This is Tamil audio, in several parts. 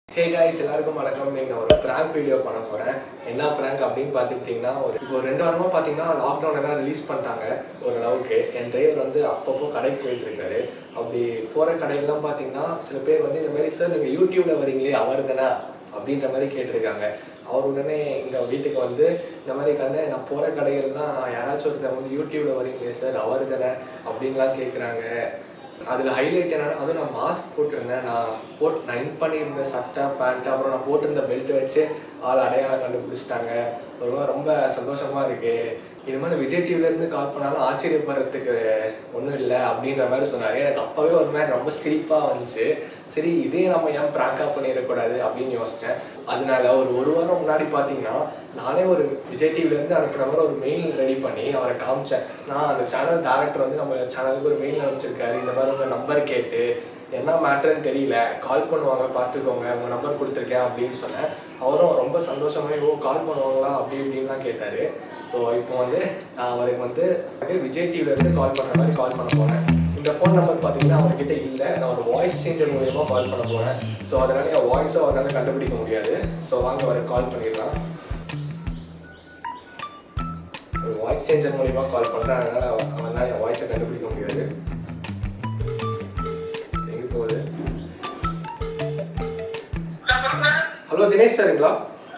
ஹே காய்ஸ் எல்லாருக்கும் வணக்கம் இன்னைக்கு நான் ஒரு ப்ராங்க் வீடியோ பண்ண போகிறேன் என்ன ப்ராங்க் அப்படின்னு பார்த்துக்கிட்டிங்கன்னா ஒரு இப்போ ஒரு ரெண்டு வாரமாக பார்த்தீங்கன்னா லாக்டவுன் எல்லாம் ரிலீஸ் பண்ணிட்டாங்க ஓரளவுக்கு என் டிரைவர் வந்து அப்பப்போ கடைக்கு போயிட்டு இருக்காரு அப்படி போகிற கடையெல்லாம் பார்த்தீங்கன்னா சில பேர் வந்து இந்த மாதிரி சார் நீங்கள் யூடியூப்ல வரீங்களே அவர் தானே அப்படின்ற மாதிரி கேட்டிருக்காங்க அவர் உடனே எங்கள் வீட்டுக்கு வந்து இந்த மாதிரி கண்ணு நான் போகிற கடைகள்லாம் யாராச்சும் ஒருத்தர் வந்து யூடியூப்ல வரீங்களே சார் அவர் தானே அப்படின்லாம் கேட்குறாங்க அதில் ஹைலைட் என்னன்னா அதுவும் நான் மாஸ்க் போட்டிருந்தேன் நான் போட் நான் இன் பண்ணியிருந்த சட்டை பேண்ட் அப்புறம் நான் போட்டிருந்த பெல்ட் வச்சு ஆள் அடையாளம் கண்டுபிடிச்சிட்டாங்க ஒரு மாதிரி ரொம்ப சந்தோஷமா இருக்கு இது மாதிரி விஜய் டிவில இருந்து கால் பண்ணாலும் ஆச்சரியப்படுறதுக்கு ஒன்றும் இல்லை அப்படின்ற மாதிரி சொன்னார் எனக்கு அப்போவே ஒரு மாதிரி ரொம்ப சிரிப்பாக வந்துச்சு சரி இதே நம்ம ஏன் ப்ராங்காக பண்ணிடக்கூடாது அப்படின்னு யோசித்தேன் அதனால ஒரு ஒரு வாரம் முன்னாடி பார்த்தீங்கன்னா நானே ஒரு விஜய் டிவிலேருந்து அனுப்புன மாதிரி ஒரு மெயில் ரெடி பண்ணி அவரை காமிச்சேன் நான் அந்த சேனல் டேரக்டர் வந்து நம்ம சேனலுக்கு ஒரு மெயில் அனுப்பிச்சிருக்காரு இந்த மாதிரி உங்கள் நம்பர் கேட்டு என்ன மேட்ருன்னு தெரியல கால் பண்ணுவாங்க பார்த்துக்கோங்க உங்கள் நம்பர் கொடுத்துருக்கேன் அப்படின்னு சொன்னேன் அவரும் ரொம்ப சந்தோஷமாகி ஓ கால் பண்ணுவாங்களா அப்படி இப்படின்லாம் கேட்டார் ஸோ இப்போ வந்து நான் அவருக்கு வந்து விஜய் டிவிலேருந்து கால் பண்ணுற மாதிரி கால் பண்ண போகிறேன் இந்த ஃபோன் நம்பர் பார்த்தீங்கன்னா அவர்கிட்ட இல்லை நான் ஒரு வாய்ஸ் சேஞ்சர் மூலியமாக கால் பண்ண போகிறேன் ஸோ அதனால என் வாய்ஸை அவரால் கண்டுபிடிக்க முடியாது ஸோ வாங்க அவருக்கு கால் பண்ணிடலாம் ஒரு வாய்ஸ் சேஞ்சர் மூலியமா கால் பண்ணுறேன் அதனால அவ- அவனால என் வாய்ஸை கண்டுபிடிக்க முடியாது எங்க போகுது ஹலோ தினேஷ் சாருங்களா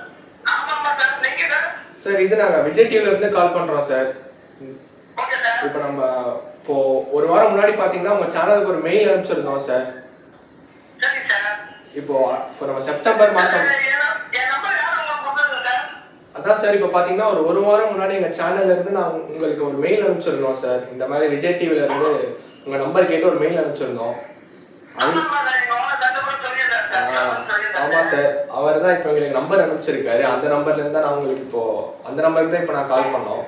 சார் இது நாங்கள் விஜய் டிவில இருந்து கால் பண்ணுறோம் சார் இப்போ நம்ம இப்போ ஒரு வாரம் முன்னாடி பார்த்தீங்கன்னா உங்கள் சேனலுக்கு ஒரு மெயில் அனுப்பிச்சிருந்தோம் சார் இப்போ இப்போ நம்ம செப்டம்பர் மாதம் அதான் சார் இப்போ பார்த்தீங்கன்னா ஒரு ஒரு வாரம் முன்னாடி எங்கள் சேனல்ல இருந்து நான் உங்க- உங்களுக்கு ஒரு மெயில் அனுப்பிச்சிருந்தோம் சார் இந்த மாதிரி விஜய் டிவில இருந்து உங்கள் நம்பர் கேட்டு ஒரு மெயில் அனுப்பிச்சிருந்தோம் அது ஆமாம் சார் அவர் தான் இப்போ எங்களுக்கு நம்பர் அனுப்பிச்சிருக்காரு அந்த நம்பர்ல இருந்து தான் நான் உங்களுக்கு இப்போ அந்த நம்பருக்கு தான் இப்போ நான் கால் பண்ணோம்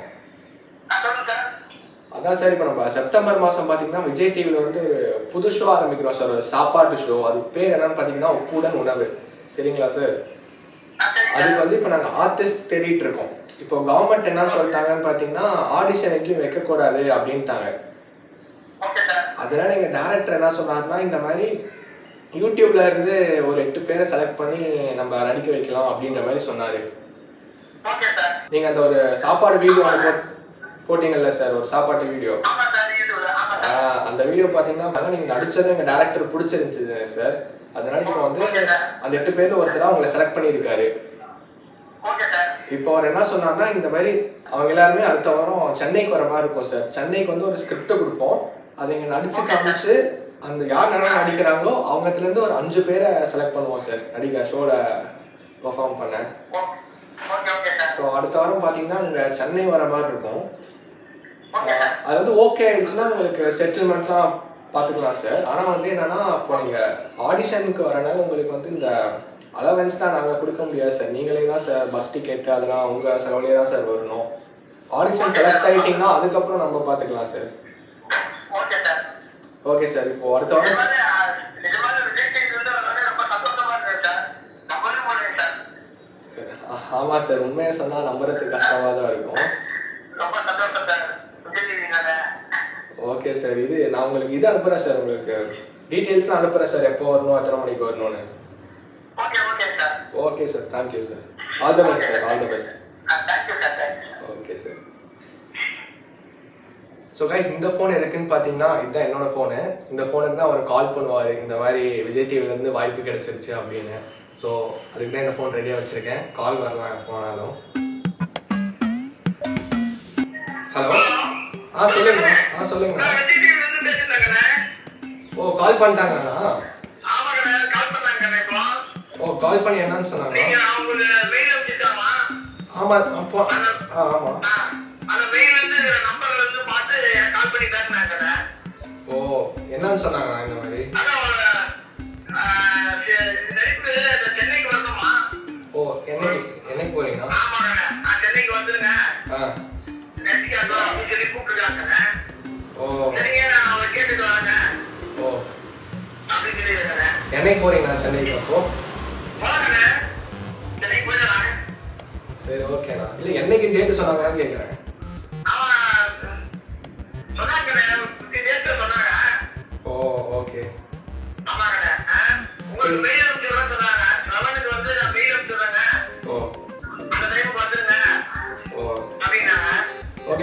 அதான் சார் இப்போ நம்ம செப்டம்பர் மாதம் பார்த்தீங்கன்னா விஜய் டிவியில் வந்து ஒரு புது ஷோ ஆரம்பிக்கிறோம் சார் ஒரு சாப்பாட்டு ஷோ அது பேர் என்னன்னு பார்த்தீங்கன்னா உப்புடன் உணவு சரிங்களா சார் அதுக்கு வந்து இப்போ நாங்கள் ஆர்டிஸ்ட் தேடிட்டு இருக்கோம் இப்போ கவர்மெண்ட் என்ன சொல்லிட்டாங்கன்னு பார்த்தீங்கன்னா ஆடிஷன் எங்கேயும் வைக்கக்கூடாது அப்படின்ட்டாங்க அதனால எங்க டேரக்டர் என்ன சொன்னார்னா இந்த மாதிரி யூடியூப்ல இருந்து ஒரு எட்டு பேரை செலக்ட் பண்ணி நம்ம நடிக்க வைக்கலாம் அப்படின்ற மாதிரி சொன்னாரு நீங்க அந்த ஒரு சாப்பாடு வீடியோ ஒன்று போட் போட்டீங்கல்ல சார் ஒரு சாப்பாட்டு வீடியோ அந்த வீடியோ பார்த்தீங்கன்னா நீங்க நடிச்சது எங்க டேரக்டர் பிடிச்சிருந்துச்சு சார் அதனால இப்போ வந்து அந்த எட்டு பேர்ல ஒருத்தரா உங்களை செலக்ட் பண்ணியிருக்காரு இப்போ அவர் என்ன சொன்னார்னா இந்த மாதிரி அவங்க எல்லாருமே அடுத்த வாரம் சென்னைக்கு வர மாதிரி இருக்கும் சார் சென்னைக்கு வந்து ஒரு ஸ்கிரிப்ட் கொடுப்போம் அதை இங்கே நடிச்சு காமிச்சு அந்த யார் நல்லா நடிக்கிறாங்களோ அவங்கத்துல இருந்து ஒரு அஞ்சு பேரை செலக்ட் பண்ணுவோம் சார் நடிக்க ஷோவில் பெர்ஃபார்ம் பண்ண ஸோ அடுத்த வாரம் பார்த்தீங்கன்னா நீங்கள் சென்னை வர மாதிரி இருக்கும் அது வந்து ஓகே ஆயிடுச்சுன்னா உங்களுக்கு செட்டில்மெண்ட்லாம் பார்த்துக்கலாம் சார் ஆனால் வந்து என்னன்னா இப்போ நீங்கள் ஆடிஷனுக்கு வரனால உங்களுக்கு வந்து இந்த அலவன்ஸ் தான் நாங்கள் கொடுக்க முடியாது சார் நீங்களே தான் சார் பஸ் டிக்கெட் அதெல்லாம் உங்கள் செலவுலேயே தான் சார் வரணும் ஆடிஷன் செலக்ட் ஆகிட்டிங்கன்னா அதுக்கப்புறம் நம்ம பார்த்துக்கலாம் சார் ஓகே சார் இப்போ அடுத்த வாரம் சார், ஆ- ஆமா சார் உண்மையை சொன்னால் நம்புறதுக்கு கஷ்டமாக தான் இருக்கும் ஓகே சார் இது நான் உங்களுக்கு இது அனுப்புகிறேன் சார் உங்களுக்கு டீட்டெயில்ஸ்லாம் அனுப்புகிறேன் சார் எப்போ வரணும் எத்தனை மணிக்கு வரணும்னு okay sir thank you sir all the best sir all the best okay sir so guys இந்த ஃபோன் எதுக்குன்னு பார்த்தீங்கன்னா இதுதான் என்னோட ஃபோனு இந்த ஃபோனுக்கு தான் அவர் கால் பண்ணுவார் இந்த மாதிரி விஜய் டிவிலேருந்து வாய்ப்பு கிடைச்சிருச்சு அப்படின்னு ஸோ அதுக்கு தான் இந்த ஃபோன் ரெடியாக வச்சுருக்கேன் கால் வரலாம் என் ஃபோனாலும் ஹலோ ஆ சொல்லுங்க ஆ சொல்லுங்க ஓ கால் பண்ணிட்டாங்கண்ணா ஓ கால் பண்ணி என்னன்னு சொன்னாங்க ஆமா அப்போ ஆ ஆமாம் ஓ என்னன்னு சொன்னாங்கண்ணா இந்த மாதிரி ஓ என்னைக்கு என்னைக்கு போறீங்கண்ணா ஆ ஓ ஓ என்னைக்கு போறீங்கண்ணா சென்னைக்கு அப்போ சரி ஓகேண்ணா இல்லை என்னைக்கு டேட்டு சொன்னாங்கன்னு கேட்குறேன் ஓ ஓகே உங்களுக்கு மெயில் அனுப்பிச்சுலாம் சொன்னாங்க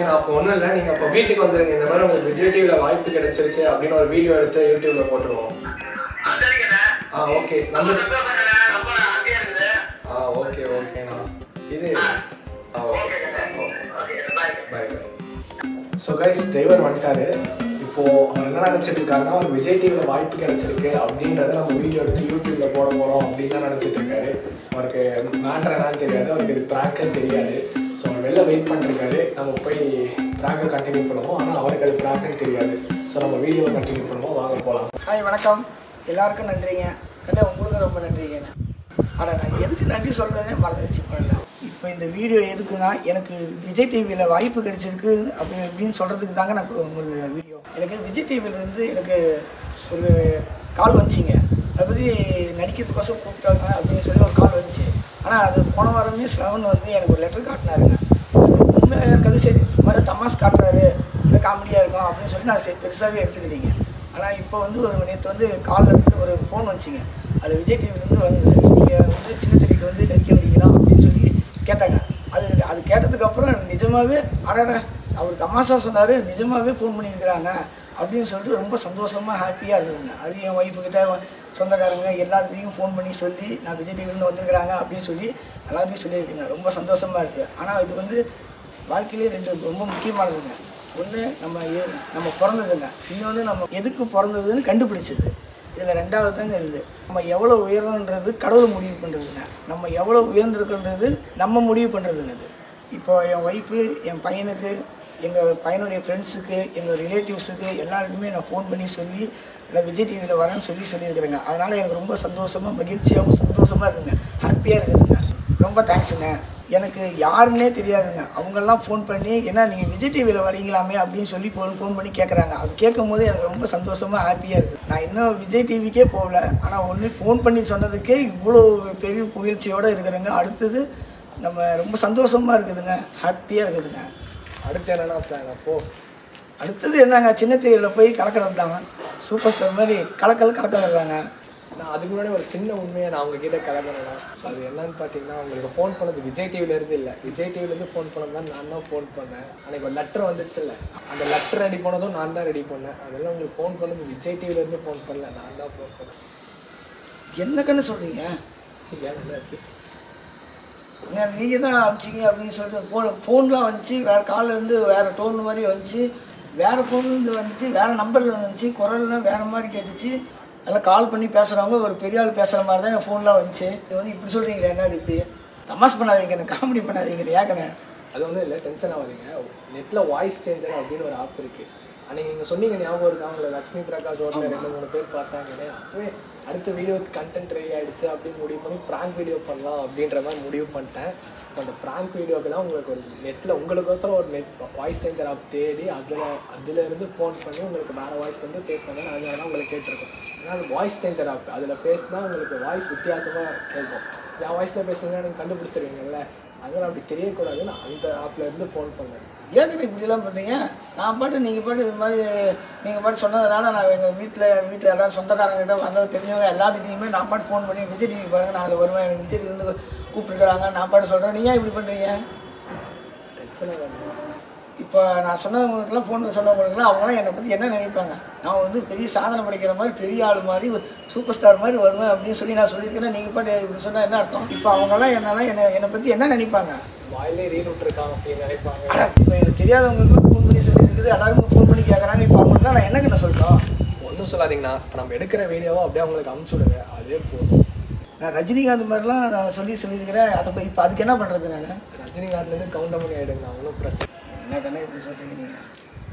ஓகே நான் அப்போ ஒன்றும் இல்லை நீங்கள் அப்போ வீட்டுக்கு வந்துருங்க இந்த மாதிரி உங்களுக்கு விஜய் டிவியில் வாய்ப்பு கிடைச்சிருச்சு அப்படின்னு ஒரு வீடியோ எடுத்து யூடியூப்ல போட்டுருவோம் ஆ ஓகே நம்ம ஆ ஓகே ஓகேண்ணா இது ஆ okay bye bye so guys driver வந்துட்டாரு இப்போ அவர் என்ன நினச்சிட்டு இருக்காருன்னா அவர் விஜய் டிவியில் வாய்ப்பு கிடைச்சிருக்கு அப்படின்றத நம்ம வீடியோ எடுத்து யூடியூப்ல போட போகிறோம் அப்படின்னு தான் நினச்சிட்டு இருக்காரு அவருக்கு மேட்ரு என்னன்னு தெரியாது அவருக்கு இது ப்ராங்க்னு தெரியாது ஸோ அவர் வெளில வெயிட் பண்ணிருக்காரு நம்ம போய் ப்ராங்கை கண்டினியூ பண்ணுவோம் ஆனால் அவருக்கு அது ப்ராங்க்னு தெரியாது ஸோ நம்ம வீடியோவை கண்டினியூ பண்ணுவோம் வாங்க போகலாம் ஹாய் வணக்கம் எல்லாருக்கும் நன்றிங்க கண்ணே உங்களுக்கு ரொம்ப நன்றிங்க ஆனால் நான் எதுக்கு நன்றி சொல்கிறதே மறந்துச்சு இப்போ இப்போ இந்த வீடியோ எதுக்குன்னா எனக்கு விஜய் டிவியில் வாய்ப்பு கிடைச்சிருக்கு அப்படி இப்படின்னு சொல்கிறதுக்கு தாங்க நான் இப்போ உங்களுக்கு வீடியோ எனக்கு விஜய் டிவியிலேருந்து எனக்கு ஒரு கால் வந்துச்சிங்க அதை பற்றி நடிக்கிறதுக்கோசம் கூப்பிட்டாங்க அப்படின்னு சொல்லி ஒரு கால் வந்துச்சு ஆனால் அது போன வாரமே ஸ்ரவன் வந்து எனக்கு ஒரு லெட்டர் காட்டினாருங்க அது உண்மையாக இருக்கிறது சரி சும்மா ஏதோ தமாஸ் காட்டுறாரு இல்லை காமெடியாக இருக்கும் அப்படின்னு சொல்லி நான் சரி பெருசாகவே எடுத்துக்கிட்டீங்க ஆனால் இப்போ வந்து ஒரு நேற்று வந்து காலில் இருந்து ஒரு ஃபோன் வந்துச்சுங்க அது விஜய் டிவிலேருந்து வந்தது நீங்கள் வந்து சின்ன திரைக்கு வந்து நடிக்க வரீங்களா அப்படின்னு சொல்லி கேட்டாங்க அது அது கேட்டதுக்கப்புறம் எனக்கு நிஜமாகவே அடட அவர் தமாஷா சொன்னார் நிஜமாகவே ஃபோன் பண்ணியிருக்கிறாங்க அப்படின்னு சொல்லிட்டு ரொம்ப சந்தோஷமாக ஹாப்பியாக இருந்ததுங்க அது என் ஒய்ஃபு கிட்ட சொந்தக்காரங்க எல்லாத்துலேயும் ஃபோன் பண்ணி சொல்லி நான் விஜய் டிவிலேருந்து வந்திருக்கிறாங்க அப்படின்னு சொல்லி எல்லாத்தையும் சொல்லியிருக்கேங்க ரொம்ப சந்தோஷமாக இருக்குது ஆனால் இது வந்து வாழ்க்கையிலே ரெண்டு ரொம்ப முக்கியமானதுங்க ஒன்று நம்ம எ- நம்ம பிறந்ததுங்க இன்னொன்று நம்ம எதுக்கு பிறந்ததுன்னு கண்டுபிடிச்சது இதில் ரெண்டாவது தாங்க இது நம்ம எவ்வளோ உயரன்றது கடவுள் முடிவு பண்ணுறதுங்க நம்ம எவ்வளோ உயர்ந்திருக்குன்றது நம்ம முடிவு பண்ணுறதுங்க இது இப்போ என் ஒய்ஃபு என் பையனுக்கு எங்கள் பையனுடைய ஃப்ரெண்ட்ஸுக்கு எங்கள் ரிலேட்டிவ்ஸுக்கு எல்லாருக்குமே நான் ஃபோன் பண்ணி சொல்லி நான் விஜய் டிவியில் வரேன்னு சொல்லி சொல்லியிருக்கிறேங்க அதனால் எனக்கு ரொம்ப சந்தோஷமாக மகிழ்ச்சியாகவும் சந்தோஷமாக இருக்குங்க ஹாப்பியாக இருக்குதுங்க ரொம்ப தேங்க்ஸுங்க எனக்கு யாருன்னே தெரியாதுங்க அவங்கெல்லாம் ஃபோன் பண்ணி என்ன நீங்கள் விஜய் டிவியில் வரீங்களாமே அப்படின்னு சொல்லி ஃபோன் ஃபோன் பண்ணி கேட்குறாங்க அது கேட்கும் போது எனக்கு ரொம்ப சந்தோஷமாக ஹாப்பியாக இருக்குது நான் இன்னும் விஜய் டிவிக்கே போகல ஆனால் ஒன்று ஃபோன் பண்ணி சொன்னதுக்கே இவ்வளோ பெரிய புகழ்ச்சியோடு இருக்கிறேங்க அடுத்தது நம்ம ரொம்ப சந்தோஷமாக இருக்குதுங்க ஹாப்பியாக இருக்குதுங்க அடுத்து என்னன்னா பிளான் அப்போ அடுத்தது என்னங்க சின்ன திரையில் போய் கலக்கிறது தாங்க சூப்பர் ஸ்டார் மாதிரி கலக்கல் கலக்கலறாங்க நான் அதுக்கு முன்னாடி ஒரு சின்ன உண்மையை நான் உங்ககிட்ட கிளம்புறேன்னா அது என்னன்னு பார்த்தீங்கன்னா உங்களுக்கு ஃபோன் பண்ணது விஜய் டிவில இருந்து இல்லை விஜய் டிவில இருந்து ஃபோன் பண்ணது நான் தான் ஃபோன் பண்ணேன் அன்னைக்கு ஒரு லெட்டர் வந்துச்சுல்ல அந்த லெட்டர் ரெடி பண்ணதும் நான் தான் ரெடி பண்ணேன் அதெல்லாம் உங்களுக்கு ஃபோன் பண்ணது விஜய் டிவில இருந்து ஃபோன் பண்ணல நான் தான் ஃபோன் பண்ணேன் என்ன கண்ணு சொல்கிறீங்க ஏன் என்னாச்சு நீங்கள் தான் அனுப்பிச்சிங்க அப்படின்னு சொல்லிட்டு ஃபோன் ஃபோன்லாம் வந்துச்சு வேறு காலில் இருந்து வேறு டோன் மாதிரி வந்துச்சு வேறு ஃபோன்லேருந்து வந்துச்சு வேறு நம்பரில் வந்துச்சு குரல்லாம் வேறு மாதிரி கேட்டுச்சு எல்லாம் கால் பண்ணி பேசுகிறவங்க ஒரு பெரிய ஆள் பேசுகிற மாதிரி தான் என் ஃபோன்லாம் வந்துச்சு இது வந்து இப்படி சொல்கிறீங்களே என்ன இப்படி தமாஸ் பண்ணாதீங்க என்ன காமெடி பண்ணாதீங்க ஏக்கனே அது ஒன்றும் இல்லை டென்ஷன் ஆகாதீங்க நெட்டில் வாய்ஸ் சேஞ்சர் அப்படின்னு ஒரு ஆப் இருக்கு அன்னைக்கு நீங்கள் சொன்னீங்க ஞாபகம் இருக்கா உங்களை லட்சுமி பிரகாஷ் ஓட்டில் ரெண்டு மூணு பேர் பார்த்தாங்கன்னு அப்பவே அடுத்த வீடியோக்கு கண்டென்ட் ரெடி ஆயிடுச்சு அப்படின்னு முடிவு பண்ணி ப்ராங்க் வீடியோ பண்ணலாம் அப்படின்ற மாதிரி முடிவு பண்ணிட்டேன் இப்போ அந்த ப்ராங்க் வீடியோக்கெல்லாம் உங்களுக்கு ஒரு நெட்டில் உங்களுக்கோசரம் ஒரு நெட் வாய்ஸ் சேஞ்சர் ஆப் தேடி அதில் அதில் இருந்து ஃபோன் பண்ணி உங்களுக்கு வேறு வாய்ஸ் வந்து பேசினாங்க அதனால தான் உங்களுக்கு கேட்டிருக்கோம் ஏன்னா அது வாய்ஸ் சேஞ்சர் ஆப் அதில் பேசினா உங்களுக்கு வாய்ஸ் வித்தியாசமாக கேட்கும் என் வாய்ஸில் பேசுனீங்கன்னா நீங்கள் கண்டுபிடிச்சிருவீங்கல்ல அதனால் அப்படி தெரியக்கூடாதுன்னு அந்த ஆப்ல இருந்து ஃபோன் பண்ணேன் ஏன் இப்படிலாம் பண்ணுறீங்க நான் பாட்டு நீங்கள் பாட்டு இது மாதிரி நீங்கள் பாட்டு சொன்னதுனால நான் எங்கள் வீட்டில் வீட்டில் எல்லாரும் சொந்தக்காரங்கிட்ட வந்தவங்க தெரிஞ்சவங்க எல்லாத்துட்டையுமே நான் பாட்டு ஃபோன் பண்ணி விஜய் டிவி பாருங்க நான் அதில் வருவேன் எனக்கு விஜய் டிவி வந்து கூப்பிட்டுருக்காங்க நான் பாட்டு சொல்கிறேன் நீங்கள் ஏன் இப்படி பண்ணுறீங்க டென்ஷனாக வேணும் இப்போ நான் சொன்னவங்களுக்குலாம் ஃபோனில் சொன்னவங்களுக்குலாம் அவங்களாம் என்னை பற்றி என்ன நினைப்பாங்க நான் வந்து பெரிய சாதனை படிக்கிற மாதிரி பெரிய ஆள் மாதிரி சூப்பர் ஸ்டார் மாதிரி வருவேன் அப்படின்னு சொல்லி நான் சொல்லியிருக்கேன் நீங்கள் பாட்டு இப்படி சொன்னால் என்ன அர்த்தம் இப்போ அவங்கெல்லாம் என்னெல்லாம் என்னை என்னை பற்றி என்ன நினைப்பாங்க வாயிலே ரீட் விட்டுருக்கான் அப்படின்னு நினைப்பாங்க ஆனால் இப்போ எனக்கு தெரியாதவங்களுக்குலாம் ஃபோன் பண்ணி சொல்லியிருக்குது எல்லாருமே ஃபோன் பண்ணி கேட்குறாங்க இப்போ அவங்களுக்குலாம் நான் என்னங்க நான் சொல்லிட்டோம் ஒன்றும் சொல்லாதீங்கண்ணா இப்போ நம்ம எடுக்கிற வீடியோவை அப்படியே அவங்களுக்கு அமுச்சு விடுங்க அதே போதும் நான் ரஜினிகாந்த் மாதிரிலாம் நான் சொல்லி சொல்லியிருக்கிறேன் அதை போய் இப்போ அதுக்கு என்ன பண்ணுறது நான் ரஜினிகாந்த்லேருந்து கவுண்டமணி ஆகிடுங்கண்ணா ஒன்றும் பிரச்சனை என்ன கண்ணே இப்படி சொல்கிறீங்க நீங்கள்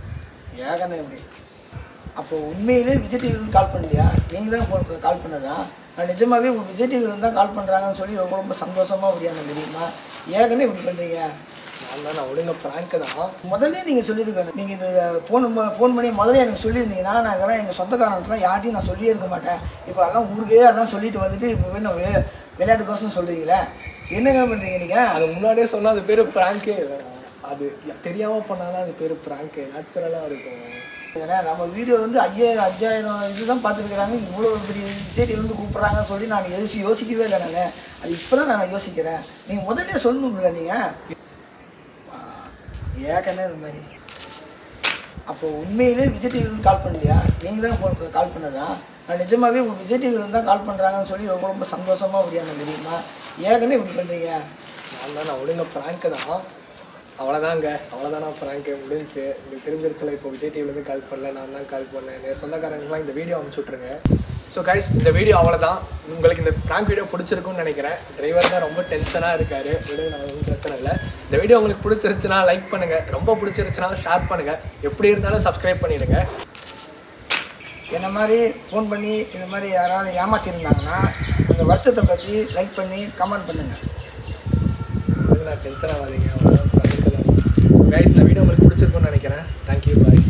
ஏன் கண்ணே இப்படி அப்போ உண்மையிலே விஜய் டிவிலேருந்து கால் பண்ணலையா நீங்கள் தான் ஃபோன் கால் பண்ணதா நான் நிஜமாவே உங்கள் விஜய் டிவிலேருந்து தான் கால் பண்ணுறாங்கன்னு சொல்லி ரொம்ப ரொம்ப சந்தோஷமாக முடியாங்க தெரியுமா ஏன் கண்ணே இப்படி பண்ணுறீங்க நான் தான் நான் ஒழுங்க ப்ராங்க் தான் முதல்ல நீங்கள் சொல்லியிருக்கணும் நீங்கள் இது ஃபோன் ஃபோன் பண்ணி முதல்ல எனக்கு சொல்லியிருந்தீங்கன்னா நான் இதெல்லாம் எங்கள் சொந்தக்காரங்களாம் யார்ட்டையும் நான் சொல்லியே இருக்க மாட்டேன் இப்போ எல்லாம் ஊருக்கே எல்லாம் சொல்லிட்டு வந்துட்டு இப்போ போய் நான் வே- விளையாட்டுக்கோசம் சொல்கிறீங்களே என்னங்க பண்ணுறீங்க நீங்கள் அது முன்னாடியே சொன்னால் அது பேர் ப்ராங்கே அது தெரியாமல் பண்ணாதான் அது பேர் ப்ராங்கு நேச்சுரலாக இருக்கும் ஏன்னா நம்ம வீடியோ வந்து ஐயாயிரம் அஞ்சாயிரம் இதுதான் பார்த்துருக்குறாங்க இவ்வளோ பெரிய விஜய் வந்து கூப்பிட்றாங்கன்னு சொல்லி நான் யோசி யோசிக்கவே இல்லை நான் அது இப்போ தான் நான் யோசிக்கிறேன் நீங்கள் முதல்ல சொல்லணும்ல நீங்கள் ஏற்கனவே இந்த மாதிரி அப்போ உண்மையிலே விஜய் டிவிலேருந்து கால் பண்ணலையா நீங்கள் தான் ஃபோன் கால் பண்ணதா நான் நிஜமாவே உங்கள் விஜய் டிவிலேருந்து தான் கால் பண்ணுறாங்கன்னு சொல்லி ரொம்ப ரொம்ப சந்தோஷமாக முடியாங்க தெரியுமா ஏற்கனவே இப்படி பண்ணுறீங்க நான் தான் நான் ஒழுங்க ப்ராங்க்கு தான் அவ்வளோதாங்க அவ்வளோதான் நான் ப்ராங்க்கு முடிஞ்சுச்சு உங்களுக்கு தெரிஞ்சிருச்சுல இப்போ விஜய் டிவிலேருந்து கால் பண்ணல நான் தான் கால் பண்ணேன் என் சொந்தக்காரங்களாம் இந்த வீடியோ அனுப்பிச்சு விட்ருங்க ஸோ கைஸ் இந்த வீடியோ அவ்வளோதான் உங்களுக்கு இந்த ப்ராங்க் வீடியோ பிடிச்சிருக்கும்னு நினைக்கிறேன் டிரைவர் தான் ரொம்ப டென்ஷனாக இருக்காரு விடு நான் ஒன்றும் பிரச்சனை இல்லை இந்த வீடியோ உங்களுக்கு பிடிச்சிருச்சுன்னா லைக் பண்ணுங்கள் ரொம்ப பிடிச்சிருச்சுன்னா ஷேர் பண்ணுங்கள் எப்படி இருந்தாலும் சப்ஸ்கிரைப் பண்ணிடுங்க என்ன மாதிரி ஃபோன் பண்ணி இந்த மாதிரி யாராவது ஏமாற்றிருந்தாங்கன்னா அந்த வருத்தத்தை பற்றி லைக் பண்ணி கமெண்ட் பண்ணுங்கள் விடுங்க, நான் டென்ஷன் ஆகாதீங்க அவ்வளோதான் ஸோ கைஸ் இந்த வீடியோ உங்களுக்கு பிடிச்சிருக்கும்னு நினைக்கிறேன் தேங்க்யூ பாய்